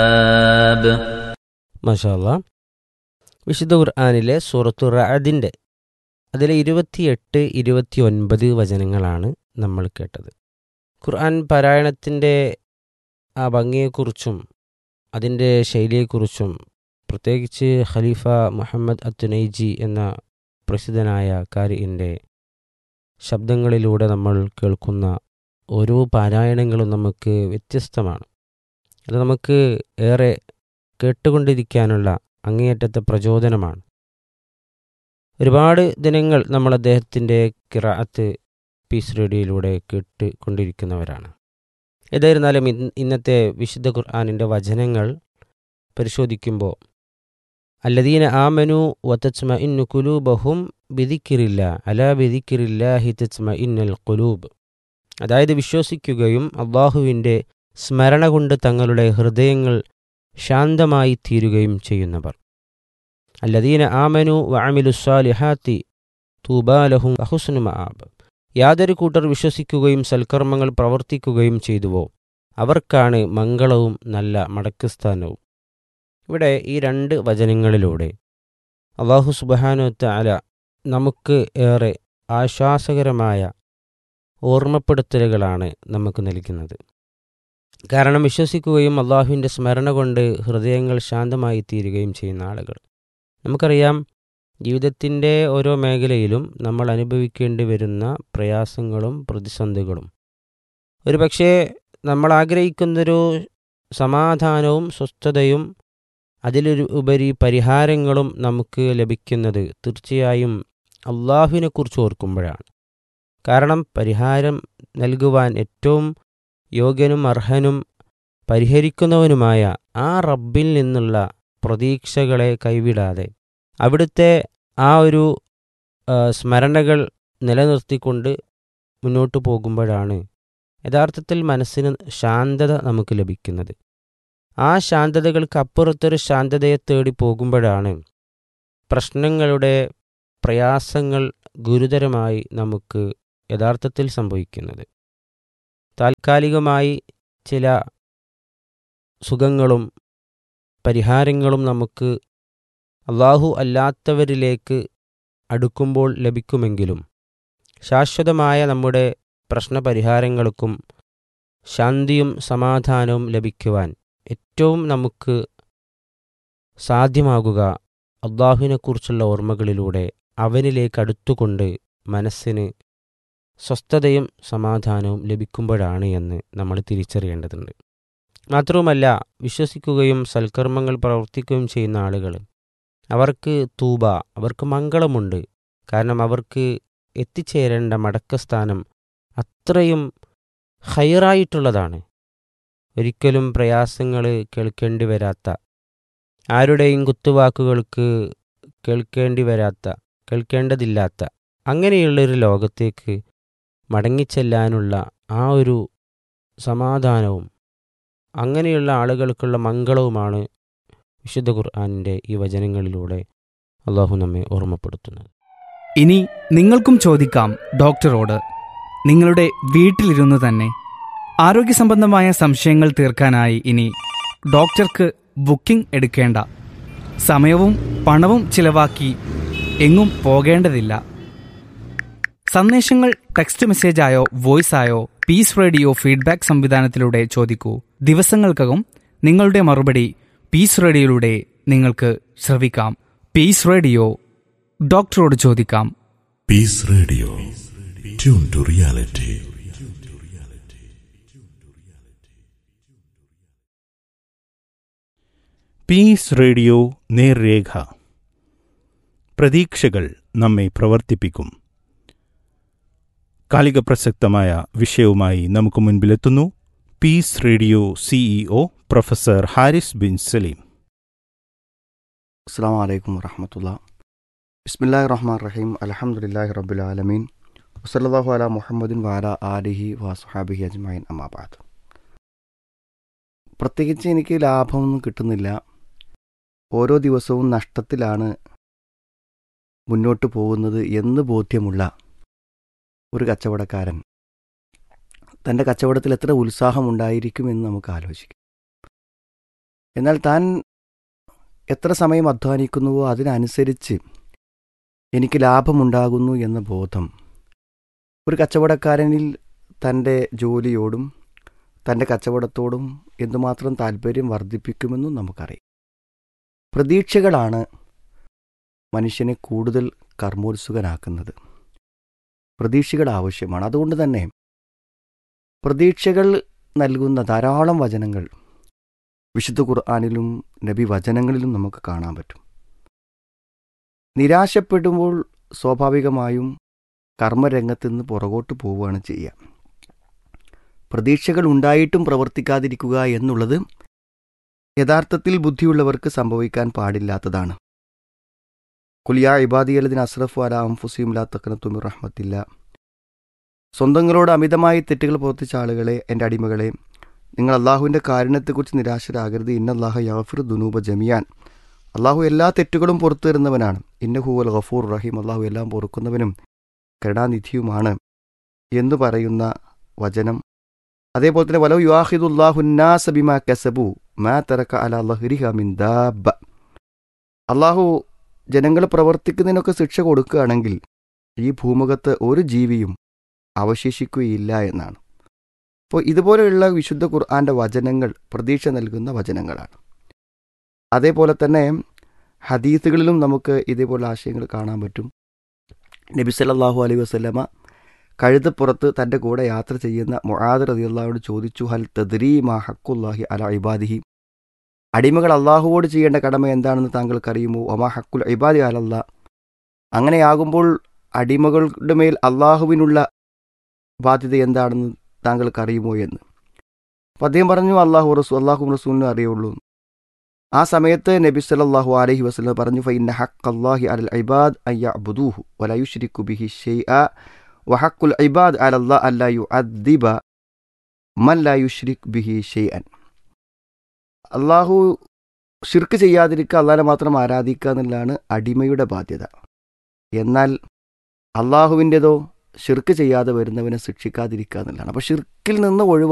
മഷാല്ല വിശുദ്ധ ഖുർആാനിലെ സൂറത്തു റഅദിൻ്റെ അതിലെ ഇരുപത്തിയെട്ട് ഇരുപത്തി ഒൻപത് വചനങ്ങളാണ് നമ്മൾ കേട്ടത് ഖുർആൻ പാരായണത്തിൻ്റെ ആ ഭംഗിയെക്കുറിച്ചും അതിൻ്റെ ശൈലിയെക്കുറിച്ചും പ്രത്യേകിച്ച് ഖലീഫ മുഹമ്മദ് അത്തുനൈജി എന്ന പ്രസിദ്ധനായ കാരിൻ്റെ ശബ്ദങ്ങളിലൂടെ നമ്മൾ കേൾക്കുന്ന ഓരോ പാരായണങ്ങളും നമുക്ക് വ്യത്യസ്തമാണ് അത് നമുക്ക് ഏറെ കേട്ടുകൊണ്ടിരിക്കാനുള്ള അങ്ങേയറ്റത്തെ പ്രചോദനമാണ് ഒരുപാട് ദിനങ്ങൾ നമ്മൾ അദ്ദേഹത്തിൻ്റെ കിറാത്ത് പീസ് റേഡിയോയിലൂടെ കേട്ട് കൊണ്ടിരിക്കുന്നവരാണ് ഏതായിരുന്നാലും ഇന്ന് ഇന്നത്തെ വിശുദ്ധ ഖുർആാനിൻ്റെ വചനങ്ങൾ പരിശോധിക്കുമ്പോൾ അല്ലദീന ആമനു വതച്മ ഇന്നു കുലൂബഹും ബിദിക്കിറില്ല അല ബിദിക്കിറില്ല ഹിതച്മ ഇന്നൽ കുലൂബ് അതായത് വിശ്വസിക്കുകയും അള്ളാഹുവിൻ്റെ സ്മരണ കൊണ്ട് തങ്ങളുടെ ഹൃദയങ്ങൾ ശാന്തമായി തീരുകയും ചെയ്യുന്നവർ അല്ലദീന ആമനു വഅമിലുസ്സാലിഹാത്തി തൂബാലഹും അഹുസ്നു മആബ് യാതൊരു കൂട്ടർ വിശ്വസിക്കുകയും സൽക്കർമ്മങ്ങൾ പ്രവർത്തിക്കുകയും ചെയ്തുവോ അവർക്കാണ് മംഗളവും നല്ല മടക്കസ്ഥാനവും ഇവിടെ ഈ രണ്ട് വചനങ്ങളിലൂടെ അള്ളാഹു സുബാനുത്ത അല നമുക്ക് ഏറെ ആശ്വാസകരമായ ഓർമ്മപ്പെടുത്തലുകളാണ് നമുക്ക് നൽകുന്നത് കാരണം വിശ്വസിക്കുകയും അള്ളാഹുവിൻ്റെ സ്മരണ കൊണ്ട് ഹൃദയങ്ങൾ ശാന്തമായി തീരുകയും ചെയ്യുന്ന ആളുകൾ നമുക്കറിയാം ജീവിതത്തിൻ്റെ ഓരോ മേഖലയിലും നമ്മൾ അനുഭവിക്കേണ്ടി വരുന്ന പ്രയാസങ്ങളും പ്രതിസന്ധികളും ഒരുപക്ഷെ നമ്മൾ ആഗ്രഹിക്കുന്നൊരു സമാധാനവും സ്വസ്ഥതയും അതിലൊരു ഉപരി പരിഹാരങ്ങളും നമുക്ക് ലഭിക്കുന്നത് തീർച്ചയായും അള്ളാഹുവിനെക്കുറിച്ച് ഓർക്കുമ്പോഴാണ് കാരണം പരിഹാരം നൽകുവാൻ ഏറ്റവും യോഗ്യനും അർഹനും പരിഹരിക്കുന്നവനുമായ ആ റബ്ബിൽ നിന്നുള്ള പ്രതീക്ഷകളെ കൈവിടാതെ അവിടുത്തെ ആ ഒരു സ്മരണകൾ നിലനിർത്തിക്കൊണ്ട് മുന്നോട്ട് പോകുമ്പോഴാണ് യഥാർത്ഥത്തിൽ മനസ്സിന് ശാന്തത നമുക്ക് ലഭിക്കുന്നത് ആ ശാന്തതകൾക്ക് അപ്പുറത്തൊരു ശാന്തതയെ തേടി പോകുമ്പോഴാണ് പ്രശ്നങ്ങളുടെ പ്രയാസങ്ങൾ ഗുരുതരമായി നമുക്ക് യഥാർത്ഥത്തിൽ സംഭവിക്കുന്നത് താൽക്കാലികമായി ചില സുഖങ്ങളും പരിഹാരങ്ങളും നമുക്ക് അള്ളാഹു അല്ലാത്തവരിലേക്ക് അടുക്കുമ്പോൾ ലഭിക്കുമെങ്കിലും ശാശ്വതമായ നമ്മുടെ പ്രശ്നപരിഹാരങ്ങൾക്കും ശാന്തിയും സമാധാനവും ലഭിക്കുവാൻ ഏറ്റവും നമുക്ക് സാധ്യമാകുക അള്ളാഹുവിനെക്കുറിച്ചുള്ള ഓർമ്മകളിലൂടെ അവനിലേക്ക് അടുത്തുകൊണ്ട് മനസ്സിന് സ്വസ്ഥതയും സമാധാനവും ലഭിക്കുമ്പോഴാണ് എന്ന് നമ്മൾ തിരിച്ചറിയേണ്ടതുണ്ട് മാത്രവുമല്ല വിശ്വസിക്കുകയും സൽക്കർമ്മങ്ങൾ പ്രവർത്തിക്കുകയും ചെയ്യുന്ന ആളുകൾ അവർക്ക് തൂബ അവർക്ക് മംഗളമുണ്ട് കാരണം അവർക്ക് എത്തിച്ചേരേണ്ട മടക്കസ്ഥാനം അത്രയും ഹയറായിട്ടുള്ളതാണ് ഒരിക്കലും പ്രയാസങ്ങൾ കേൾക്കേണ്ടി വരാത്ത ആരുടെയും കുത്തുവാക്കുകൾക്ക് കേൾക്കേണ്ടി വരാത്ത കേൾക്കേണ്ടതില്ലാത്ത അങ്ങനെയുള്ളൊരു ലോകത്തേക്ക് മടങ്ങിച്ചെല്ലാനുള്ള ആ ഒരു സമാധാനവും അങ്ങനെയുള്ള ആളുകൾക്കുള്ള മംഗളവുമാണ് വിശുദ്ധ ഖുർആാനിൻ്റെ ഈ വചനങ്ങളിലൂടെ അള്ളാഹു നമ്മെ ഓർമ്മപ്പെടുത്തുന്നത് ഇനി നിങ്ങൾക്കും ചോദിക്കാം ഡോക്ടറോട് നിങ്ങളുടെ വീട്ടിലിരുന്ന് തന്നെ ആരോഗ്യ സംബന്ധമായ സംശയങ്ങൾ തീർക്കാനായി ഇനി ഡോക്ടർക്ക് ബുക്കിംഗ് എടുക്കേണ്ട സമയവും പണവും ചിലവാക്കി എങ്ങും പോകേണ്ടതില്ല സന്ദേശങ്ങൾ ടെക്സ്റ്റ് മെസ്സേജായോ വോയിസായോ പീസ് റേഡിയോ ഫീഡ്ബാക്ക് സംവിധാനത്തിലൂടെ ചോദിക്കൂ ദിവസങ്ങൾക്കകം നിങ്ങളുടെ മറുപടി പീസ് റേഡിയോയിലൂടെ നിങ്ങൾക്ക് ശ്രവിക്കാം പീസ് റേഡിയോ ഡോക്ടറോട് ചോദിക്കാം Peace Radio tune to reality Peace Radio നേർരേഖ പ്രതീക്ഷകൾ നമ്മെ പ്രവർത്തിപ്പിക്കും കാലിക പ്രസക്തമായ വിഷയവുമായി നമുക്ക് മുൻപിലെത്തുന്നു Peace Radio CEO professor Haris bin Salim അസ്സാം വലൈക്കും വറഹമത്തുള്ള ബിസ്മില്ലാഹി റഹ്മാൻ റഹീം അലഹമുല്ലാഹി റബ്ബുൽ ആലമീൻ വസല്ലാഹു അല മുഹമ്മദിൻ വാല ആലിഹി വാസുഹാബിഹി അജ്മൈൻ അമാബാദ് പ്രത്യേകിച്ച് എനിക്ക് ലാഭമൊന്നും കിട്ടുന്നില്ല ഓരോ ദിവസവും നഷ്ടത്തിലാണ് മുന്നോട്ട് പോകുന്നത് എന്ന് ബോധ്യമുള്ള ഒരു കച്ചവടക്കാരൻ തൻ്റെ കച്ചവടത്തിൽ എത്ര ഉത്സാഹമുണ്ടായിരിക്കുമെന്ന് നമുക്ക് ആലോചിക്കാം എന്നാൽ താൻ എത്ര സമയം അധ്വാനിക്കുന്നുവോ അതിനനുസരിച്ച് എനിക്ക് ലാഭമുണ്ടാകുന്നു എന്ന ബോധം ഒരു കച്ചവടക്കാരനിൽ തൻ്റെ ജോലിയോടും തൻ്റെ കച്ചവടത്തോടും എന്തുമാത്രം താല്പര്യം വർദ്ധിപ്പിക്കുമെന്നും നമുക്കറിയാം പ്രതീക്ഷകളാണ് മനുഷ്യനെ കൂടുതൽ കർമ്മോത്സുകനാക്കുന്നത് പ്രതീക്ഷകൾ ആവശ്യമാണ് അതുകൊണ്ട് തന്നെ പ്രതീക്ഷകൾ നൽകുന്ന ധാരാളം വചനങ്ങൾ വിശുദ്ധ ഖുർആാനിലും നബി വചനങ്ങളിലും നമുക്ക് കാണാൻ പറ്റും നിരാശപ്പെടുമ്പോൾ സ്വാഭാവികമായും കർമ്മരംഗത്ത് നിന്ന് പുറകോട്ട് പോവുകയാണ് ചെയ്യുക പ്രതീക്ഷകൾ ഉണ്ടായിട്ടും പ്രവർത്തിക്കാതിരിക്കുക എന്നുള്ളത് യഥാർത്ഥത്തിൽ ബുദ്ധിയുള്ളവർക്ക് സംഭവിക്കാൻ പാടില്ലാത്തതാണ് കുലിയ ഇബാദിയലദിന് അസ്രഫ് അല അംഫുസീം ലാ തക്കനത്തുമി റഹ്മത്തില്ല സ്വന്തങ്ങളോട് അമിതമായി തെറ്റുകൾ പ്രവർത്തിച്ച ആളുകളെ എൻ്റെ അടിമകളെ നിങ്ങൾ അള്ളാഹുവിൻ്റെ കാരുണ്യത്തെക്കുറിച്ച് നിരാശരാകരുത് ഇന്നല്ലാഹ യാഫിർ ദുനൂബ ജമിയാൻ അള്ളാഹു എല്ലാ തെറ്റുകളും പുറത്തു തരുന്നവനാണ് ഇന്നഹു അൽ ഗഫൂർ റഹീം അള്ളാഹു എല്ലാം പൊറുക്കുന്നവനും കരുണാനിധിയുമാണ് എന്ന് പറയുന്ന വചനം അതേപോലെ തന്നെ വലവ് യുവാഹിദുല്ലാഹുന്നാസ ബിമാ കസബു മാ തറക്ക അല ലഹ്രിഹ മിൻ ദാബ അള്ളാഹു ജനങ്ങൾ പ്രവർത്തിക്കുന്നതിനൊക്കെ ശിക്ഷ കൊടുക്കുകയാണെങ്കിൽ ഈ ഭൂമുഖത്ത് ഒരു ജീവിയും അവശേഷിക്കുകയില്ല എന്നാണ് അപ്പോൾ ഇതുപോലെയുള്ള വിശുദ്ധ ഖുർആന്റെ വചനങ്ങൾ പ്രതീക്ഷ നൽകുന്ന വചനങ്ങളാണ് അതേപോലെ തന്നെ ഹദീസുകളിലും നമുക്ക് ഇതേപോലെ ആശയങ്ങൾ കാണാൻ പറ്റും നബി സല്ലല്ലാഹു അലൈഹി വസല്ലമ കഴുതപ്പുറത്ത് തൻ്റെ കൂടെ യാത്ര ചെയ്യുന്ന മൊഹാദ് റതിയുള്ളാഹോട് ചോദിച്ചു ഹൽ തദ്രീ മാ ഹക്കുല്ലാഹി അല ഇബാദിഹി അടിമകൾ അള്ളാഹുവോട് ചെയ്യേണ്ട കടമ എന്താണെന്ന് താങ്കൾക്കറിയുമോ ഒമാ ഹക്കുൽ ഇബാദി അലല്ല അങ്ങനെയാകുമ്പോൾ അടിമകളുടെ മേൽ അള്ളാഹുവിനുള്ള ബാധ്യത എന്താണെന്ന് താങ്കൾക്കറിയുമോ എന്ന് അപ്പം അദ്ദേഹം പറഞ്ഞു അള്ളാഹു റസൂ അള്ളാഹു റസൂലിനും അറിയുള്ളൂ ആ സമയത്ത് നബി സല്ലല്ലാഹു അലൈഹി വസല്ലം പറഞ്ഞു ഫൈന ഹക്ക് അള്ളാഹി അലൽ ഇബാദ് അയ്യ അബുദൂഹു വലയുഷ്രിക്കു ബിഹി ഷെയ്അ വഹക്കുൽ ഇബാദ് അലല്ലാ അല്ലാ യുഅദ്ദിബ മൻ ലാ യുഷ്രിക് ബിഹി ഷെയ്അൻ അള്ളാഹു ഷിർക്ക് ചെയ്യാതിരിക്കുക അള്ളാഹിനെ മാത്രം ആരാധിക്കുക എന്നുള്ളതാണ് അടിമയുടെ ബാധ്യത എന്നാൽ അള്ളാഹുവിൻ്റെതോ ഷിർക്ക് ചെയ്യാതെ വരുന്നവനെ ശിക്ഷിക്കാതിരിക്കുക എന്നുള്ളതാണ് അപ്പോൾ ഷിർക്കിൽ നിന്ന് ഒഴിവാ